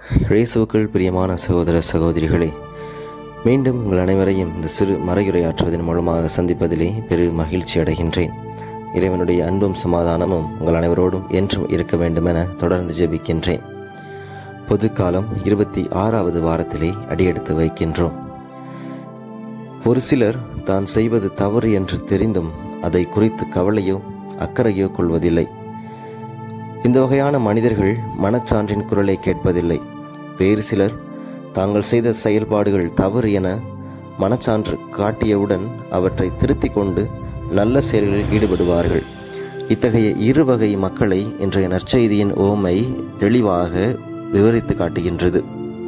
இயேசுவுக்குள் பிரியமான சகோதர சகோதரிகளே மீண்டும் உங்கள் அனைவரையும் இந்த சிறு மறையுரையாற்றுவதன் மூலமாக சந்திப்பதிலே பெரு மகிழ்ச்சி அடைகின்றேன் இறைவனுடைய அன்பும் சமாதானமும் உங்கள் அனைவரோடும் என்றும் இருக்க வேண்டும் என தொடர்ந்து ஜெபிக்கின்றேன் பொதுக்காலம் இருபத்தி ஆறாவது வாரத்திலே அடியெடுத்து வைக்கின்றோம் ஒரு சிலர் தான் செய்வது தவறு என்று தெரிந்தும் அதை குறித்து கவலையோ அக்கறையோ கொள்வதில்லை இந்த வகையான மனிதர்கள் மனச்சான்றின் குரலை கேட்பதில்லை வேறு சிலர் தாங்கள் செய்த செயல்பாடுகள் தவறு என மனச்சான்று காட்டியவுடன் அவற்றை திருத்திக் கொண்டு நல்ல செயல்களில் ஈடுபடுவார்கள் இத்தகைய இரு வகை மக்களை இன்றைய நற்செய்தியின் ஓமை தெளிவாக விவரித்து காட்டுகின்றது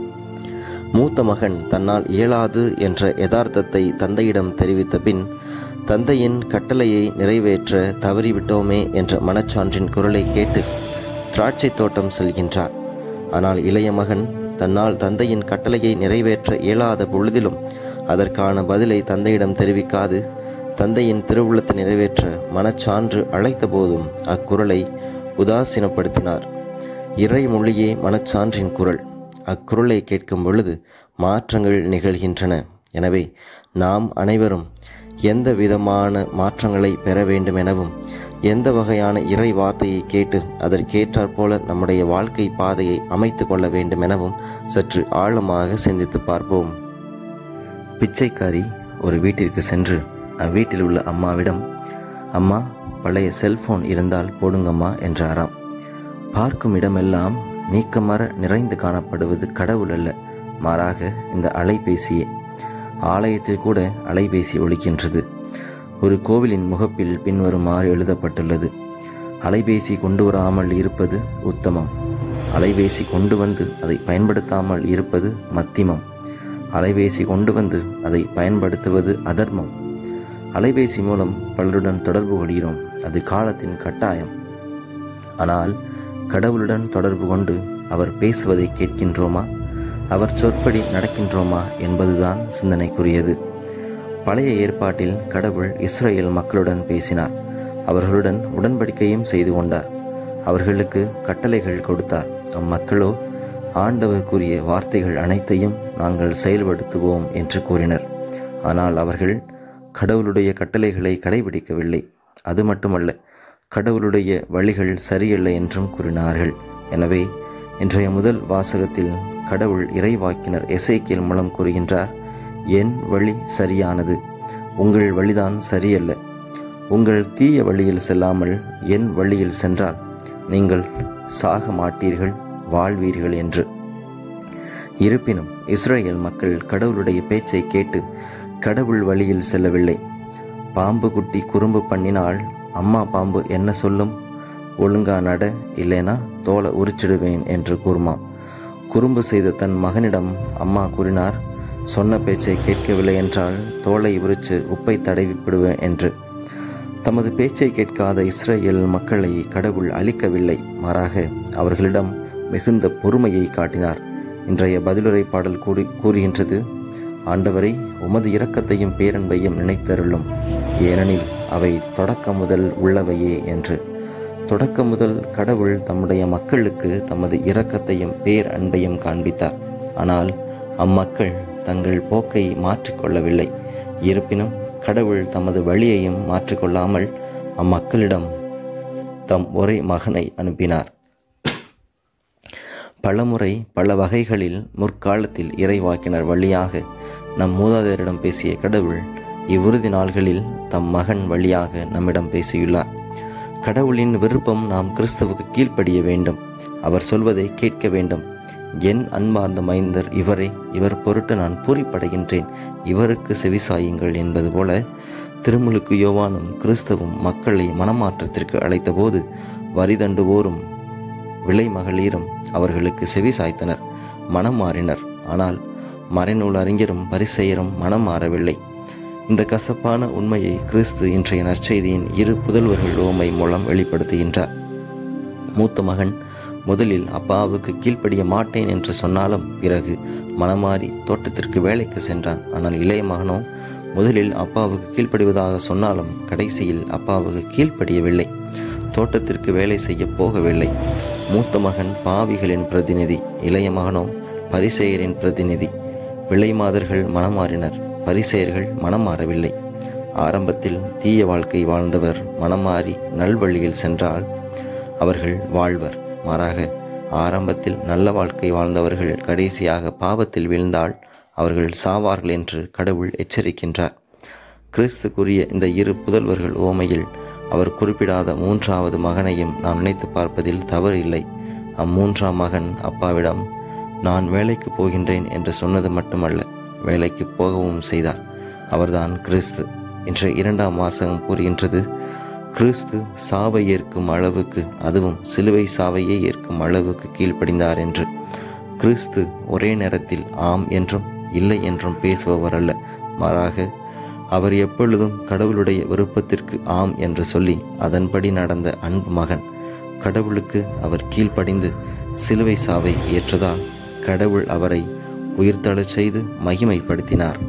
மூத்த மகன் தன்னால் இயலாது என்ற யதார்த்தத்தை தந்தையிடம் தெரிவித்த பின் தந்தையின் கட்டளையை நிறைவேற்ற தவறிவிட்டோமே என்ற மனச்சான்றின் குரலை கேட்டு திராட்சை தோட்டம் செல்கின்றார் ஆனால் இளைய மகன் தன்னால் தந்தையின் கட்டளையை நிறைவேற்ற இயலாத பொழுதிலும் அதற்கான பதிலை தந்தையிடம் தெரிவிக்காது தந்தையின் திருவுள்ளத்தை நிறைவேற்ற மனச்சான்று அழைத்த போதும் அக்குரலை உதாசீனப்படுத்தினார் இறைமொழியே மனச்சான்றின் குரல் அக்குரலை கேட்கும் பொழுது மாற்றங்கள் நிகழ்கின்றன எனவே நாம் அனைவரும் எந்த விதமான மாற்றங்களை பெற வேண்டும் எனவும் எந்த வகையான இறை வார்த்தையை கேட்டு அதற்கேற்றாற்போல நம்முடைய வாழ்க்கை பாதையை அமைத்து கொள்ள வேண்டும் எனவும் சற்று ஆழமாக சிந்தித்து பார்ப்போம் பிச்சைக்காரி ஒரு வீட்டிற்கு சென்று அவ்வீட்டில் உள்ள அம்மாவிடம் அம்மா பழைய செல்போன் இருந்தால் போடுங்கம்மா என்றாராம் பார்க்கும் இடமெல்லாம் நீக்கமர நிறைந்து காணப்படுவது கடவுள் அல்ல மாறாக இந்த அலைபேசியே ஆலயத்தில் கூட அலைபேசி ஒழிக்கின்றது ஒரு கோவிலின் முகப்பில் பின்வருமாறு எழுதப்பட்டுள்ளது அலைபேசி கொண்டு வராமல் இருப்பது உத்தமம் அலைபேசி கொண்டு வந்து அதை பயன்படுத்தாமல் இருப்பது மத்திமம் அலைபேசி கொண்டு வந்து அதை பயன்படுத்துவது அதர்மம் அலைபேசி மூலம் பலருடன் தொடர்பு கொள்கிறோம் அது காலத்தின் கட்டாயம் ஆனால் கடவுளுடன் தொடர்பு கொண்டு அவர் பேசுவதை கேட்கின்றோமா அவர் சொற்படி நடக்கின்றோமா என்பதுதான் சிந்தனைக்குரியது பழைய ஏற்பாட்டில் கடவுள் இஸ்ரேல் மக்களுடன் பேசினார் அவர்களுடன் உடன்படிக்கையும் செய்து கொண்டார் அவர்களுக்கு கட்டளைகள் கொடுத்தார் அம்மக்களோ ஆண்டவர் கூறிய வார்த்தைகள் அனைத்தையும் நாங்கள் செயல்படுத்துவோம் என்று கூறினர் ஆனால் அவர்கள் கடவுளுடைய கட்டளைகளை கடைபிடிக்கவில்லை அது மட்டுமல்ல கடவுளுடைய வழிகள் சரியல்ல என்றும் கூறினார்கள் எனவே இன்றைய முதல் வாசகத்தில் கடவுள் இறைவாக்கினர் எசைக்கியல் மூலம் கூறுகின்றார் என் வழி சரியானது உங்கள் வழிதான் சரியல்ல உங்கள் தீய வழியில் செல்லாமல் என் வழியில் சென்றால் நீங்கள் சாக மாட்டீர்கள் வாழ்வீர்கள் என்று இருப்பினும் இஸ்ரேல் மக்கள் கடவுளுடைய பேச்சை கேட்டு கடவுள் வழியில் செல்லவில்லை பாம்பு குட்டி குறும்பு பண்ணினால் அம்மா பாம்பு என்ன சொல்லும் ஒழுங்கா நட இல்லைனா தோலை உரிச்சிடுவேன் என்று கூறுமாம் குறும்பு செய்த தன் மகனிடம் அம்மா கூறினார் சொன்ன பேச்சை கேட்கவில்லை என்றால் தோலை உரிச்சு உப்பை தடவிப்பிடுவேன் என்று தமது பேச்சை கேட்காத இஸ்ரேல் மக்களை கடவுள் அழிக்கவில்லை மாறாக அவர்களிடம் மிகுந்த பொறுமையை காட்டினார் இன்றைய பதிலுரை பாடல் கூறி கூறுகின்றது ஆண்டவரை உமது இரக்கத்தையும் பேரன்பையும் நினைத்தருளும் ஏனெனில் அவை தொடக்க முதல் உள்ளவையே என்று தொடக்க முதல் கடவுள் தம்முடைய மக்களுக்கு தமது இரக்கத்தையும் பேர் அன்பையும் காண்பித்தார் ஆனால் அம்மக்கள் தங்கள் போக்கை மாற்றிக்கொள்ளவில்லை இருப்பினும் கடவுள் தமது வழியையும் மாற்றிக்கொள்ளாமல் அம்மக்களிடம் தம் ஒரே மகனை அனுப்பினார் பலமுறை பல வகைகளில் முற்காலத்தில் இறைவாக்கினர் வழியாக நம் மூதாதையரிடம் பேசிய கடவுள் இவ்வுறுதி நாள்களில் தம் மகன் வழியாக நம்மிடம் பேசியுள்ளார் கடவுளின் விருப்பம் நாம் கிறிஸ்துவுக்கு கீழ்ப்படிய வேண்டும் அவர் சொல்வதை கேட்க வேண்டும் என் அன்பார்ந்த மைந்தர் இவரே இவர் பொருட்டு நான் பூரிப்படைகின்றேன் இவருக்கு செவிசாயுங்கள் என்பது போல திருமுழுக்கு யோவானும் கிறிஸ்தவும் மக்களை மனமாற்றத்திற்கு அழைத்தபோது வரிதண்டுவோரும் விலை மகளிரும் அவர்களுக்கு செவி சாய்த்தனர் மனம் மாறினர் ஆனால் மறைநூல் அறிஞரும் பரிசெயரும் மனம் மாறவில்லை இந்த கசப்பான உண்மையை கிறிஸ்து இன்றைய நற்செய்தியின் இரு புதல்வர்கள் ஓமை மூலம் வெளிப்படுத்துகின்றார் மூத்த மகன் முதலில் அப்பாவுக்கு கீழ்ப்படிய மாட்டேன் என்று சொன்னாலும் பிறகு மனமாறி தோட்டத்திற்கு வேலைக்கு சென்றான் ஆனால் இளைய மகனோ முதலில் அப்பாவுக்கு கீழ்ப்படிவதாக சொன்னாலும் கடைசியில் அப்பாவுக்கு கீழ்ப்படியவில்லை தோட்டத்திற்கு வேலை செய்ய போகவில்லை மூத்த மகன் பாவிகளின் பிரதிநிதி இளைய மகனோ பரிசெயரின் பிரதிநிதி விலைமாதர்கள் மனம் மாறினர் பரிசெயர்கள் மனம் மாறவில்லை ஆரம்பத்தில் தீய வாழ்க்கை வாழ்ந்தவர் மனம் மாறி நல்வழியில் சென்றால் அவர்கள் வாழ்வர் மாறாக ஆரம்பத்தில் நல்ல வாழ்க்கை வாழ்ந்தவர்கள் கடைசியாக பாவத்தில் வீழ்ந்தால் அவர்கள் சாவார்கள் என்று கடவுள் எச்சரிக்கின்றார் கிறிஸ்து கூறிய இந்த இரு புதல்வர்கள் ஓமையில் அவர் குறிப்பிடாத மூன்றாவது மகனையும் நாம் நினைத்து பார்ப்பதில் தவறு இல்லை அம்மூன்றாம் மகன் அப்பாவிடம் நான் வேலைக்கு போகின்றேன் என்று சொன்னது மட்டுமல்ல வேலைக்கு போகவும் செய்தார் அவர்தான் கிறிஸ்து இன்று இரண்டாம் வாசகம் கூறுகின்றது கிறிஸ்து சாவை ஏற்கும் அளவுக்கு அதுவும் சிலுவை சாவையே ஏற்கும் அளவுக்கு கீழ்ப்படிந்தார் என்று கிறிஸ்து ஒரே நேரத்தில் ஆம் என்றும் இல்லை என்றும் பேசுபவர் அல்ல மாறாக அவர் எப்பொழுதும் கடவுளுடைய விருப்பத்திற்கு ஆம் என்று சொல்லி அதன்படி நடந்த அன்பு மகன் கடவுளுக்கு அவர் கீழ்ப்படிந்து சிலுவை சாவை ஏற்றதால் கடவுள் அவரை உயிர்த்தெழச் செய்து மகிமைப்படுத்தினார்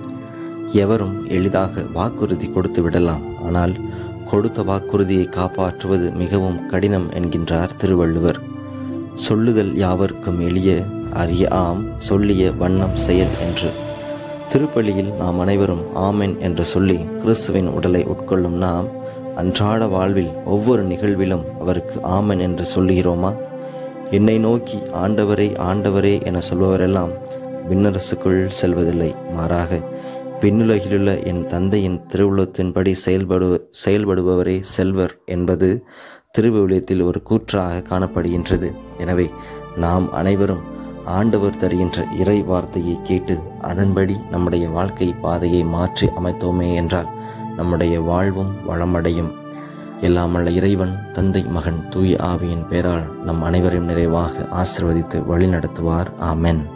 எவரும் எளிதாக வாக்குறுதி கொடுத்து விடலாம் ஆனால் கொடுத்த வாக்குறுதியை காப்பாற்றுவது மிகவும் கடினம் என்கின்றார் திருவள்ளுவர் சொல்லுதல் யாவர்க்கும் எளிய அரிய ஆம் சொல்லிய வண்ணம் செயல் என்று திருப்பலியில் நாம் அனைவரும் ஆமென் என்று சொல்லி கிறிஸ்துவின் உடலை உட்கொள்ளும் நாம் அன்றாட வாழ்வில் ஒவ்வொரு நிகழ்விலும் அவருக்கு ஆமென் என்று சொல்லுகிறோமா என்னை நோக்கி ஆண்டவரே ஆண்டவரே என சொல்பவரெல்லாம் விண்ணரசுக்குள் செல்வதில்லை மாறாக விண்ணுலகிலுள்ள என் தந்தையின் திருவுள்ளத்தின்படி செயல்படு செயல்படுபவரே செல்வர் என்பது திருவிவிலியத்தில் ஒரு கூற்றாக காணப்படுகின்றது எனவே நாம் அனைவரும் ஆண்டவர் தருகின்ற இறை வார்த்தையை கேட்டு அதன்படி நம்முடைய வாழ்க்கை பாதையை மாற்றி அமைத்தோமே என்றால் நம்முடைய வாழ்வும் வளமடையும் எல்லாமல்ல இறைவன் தந்தை மகன் தூய ஆவியின் பேரால் நம் அனைவரையும் நிறைவாக ஆசிர்வதித்து வழிநடத்துவார் ஆமென்